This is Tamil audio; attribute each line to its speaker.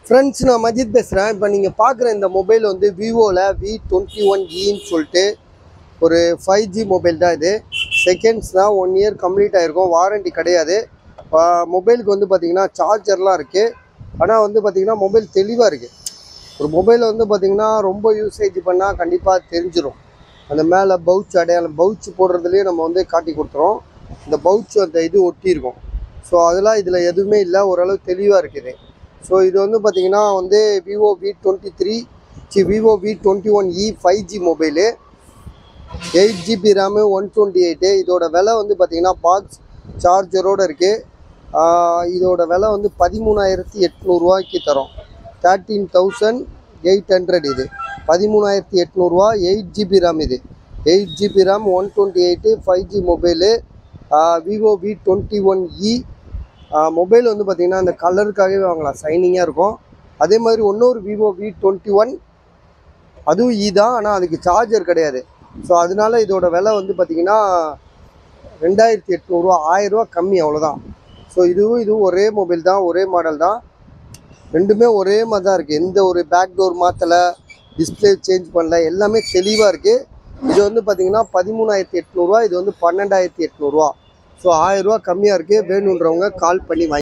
Speaker 1: ஃப்ரெண்ட்ஸ் நான் மஜித் பேசுகிறேன் இப்போ நீங்கள் பார்க்குற இந்த மொபைல் வந்து விவோவில் வி டுவெண்ட்டி ஒன் இன்னு சொல்லிட்டு ஒரு ஃபைவ் ஜி மொபைல் தான் இது செகண்ட்ஸ் தான் ஒன் இயர் கம்ப்ளீட் ஆகிருக்கும் வாரண்டி கிடையாது மொபைலுக்கு வந்து பார்த்திங்கன்னா சார்ஜர்லாம் இருக்குது ஆனால் வந்து பார்த்திங்கன்னா மொபைல் தெளிவாக இருக்குது ஒரு மொபைல் வந்து பார்த்திங்கன்னா ரொம்ப யூசேஜ் பண்ணால் கண்டிப்பாக தெரிஞ்சிடும் அந்த மேலே பவுச் அடையாளம் பவுச் போடுறதுலேயே நம்ம வந்து காட்டி கொடுத்துரும் இந்த பவுச் அந்த இது ஒட்டியிருக்கும் ஸோ அதெல்லாம் இதில் எதுவுமே இல்லை ஓரளவு தெளிவாக இருக்குது ஸோ இது வந்து பார்த்திங்கன்னா வந்து Vivo V twenty three C Vivo V twenty one E five G mobile eight GB RAM one twenty eight இதோட விலை வந்து பார்த்திங்கன்னா பாக்ஸ் சார்ஜரோடு இருக்குது இதோட விலை வந்து பதிமூணாயிரத்தி எட்நூறுவாய்க்கு தரோம் தேர்ட்டீன் தௌசண்ட் எயிட் ஹண்ட்ரட் இது பதிமூணாயிரத்தி எட்நூறுவா எயிட் ஜிபி ரேம் இது eight GB RAM one twenty eight five G mobile Vivo V twenty one E mobile வந்து பார்த்திங்கன்னா அந்த கலருக்காகவே வாங்கலாம் சைனிங்காக இருக்கும் அதே மாதிரி இன்னொரு விவோ வி டுவெண்ட்டி ஒன் அதுவும் இ தான் ஆனால் அதுக்கு சார்ஜர் கிடையாது ஸோ அதனால இதோட விலை வந்து பார்த்திங்கன்னா ரெண்டாயிரத்தி எட்நூறுவா ஆயிரரூவா கம்மி அவ்வளோதான் ஸோ இதுவும் இதுவும் ஒரே மொபைல் தான் ஒரே மாடல் தான் ரெண்டுமே ஒரே மாதிரி தான் இருக்குது எந்த ஒரு பேக் டோர் மாற்றலை டிஸ்பிளே சேஞ்ச் பண்ணல எல்லாமே தெளிவாக இருக்குது இது வந்து பார்த்திங்கன்னா பதிமூணாயிரத்தி எட்நூறுவா இது வந்து பன்னெண்டாயிரத்தி எட்நூறுவா ஸோ ஆயிரரூவா கம்மியாக இருக்குது வேணுன்றவங்க கால் பண்ணி வாங்கி